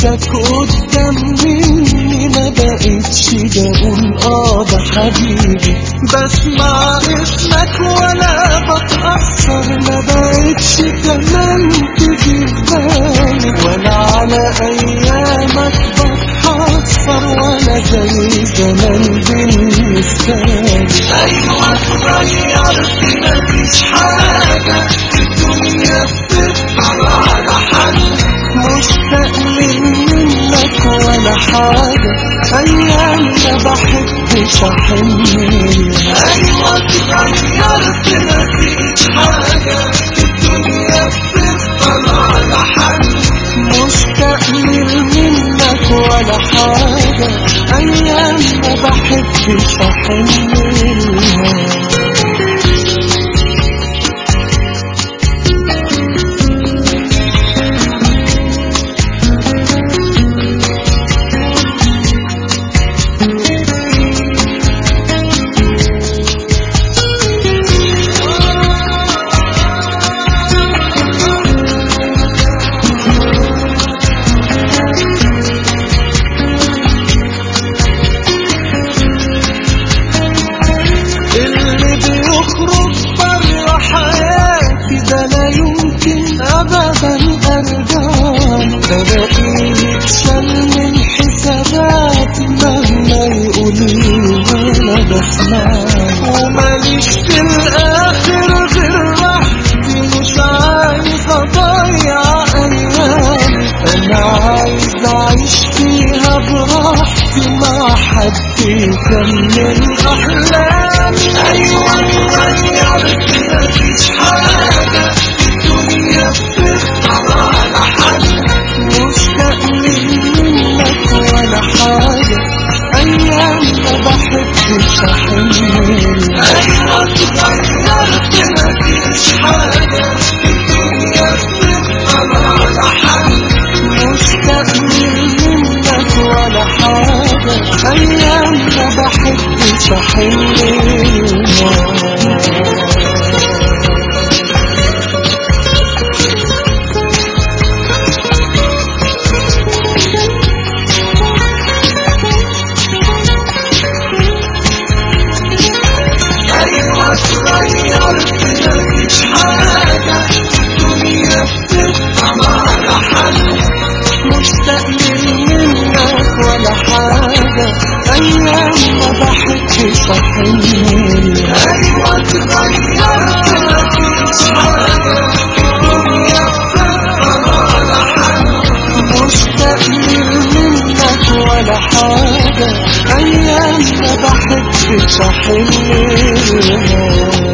لقيتك قدام مني ما بقتش بقول اه ده حبيبي بسمع اسمك ولا بتأثر ما بقتش كمان تجي في بالي ولا على ايامك بتحسر ولا زي زمان بالنسبة لي ايوه اتغيرت مفيش حاجة الدنيا بتفضل على حل مشتاق منك ولا حاجة أيام ما بحبش أحن أيوة اتغيرت مفيش حاجة الدنيا بتفضل على حل مشتاق منك ولا حاجة أيام ما بحبش أحن اللي بيخرج بره حياتي ده لا يمكن ابدا ارجعله ده بلاقيه اتشال من حساباتي مهما يقولي وانا بسمعه وماليش في الاخر غير راحتي مش عايز اضيع ايامي انا عايز اعيش فيها براحتي مع حد يكمل احلامي ايوه اتغيرت مفيش حاجه الدنيا بتفضل على حل مشتاق منك ولا حاجه ايام ما بحبش احن ايوه اتغيرت مفيش حاجه الدنيا بتفضل على حل مشتاق منك ولا حاجة أيام ما بحبش أحن أيوة اتغيرت مفيش حاجة الدنيا بتفضل على حل مشتاق منك ولا حاجة أيام ما بحبش أحن أيوة اتغيرت مفيش حاجة الدنيا بتفضل على حل مشتاق منك ولا حاجة أيام ما بحبش أحن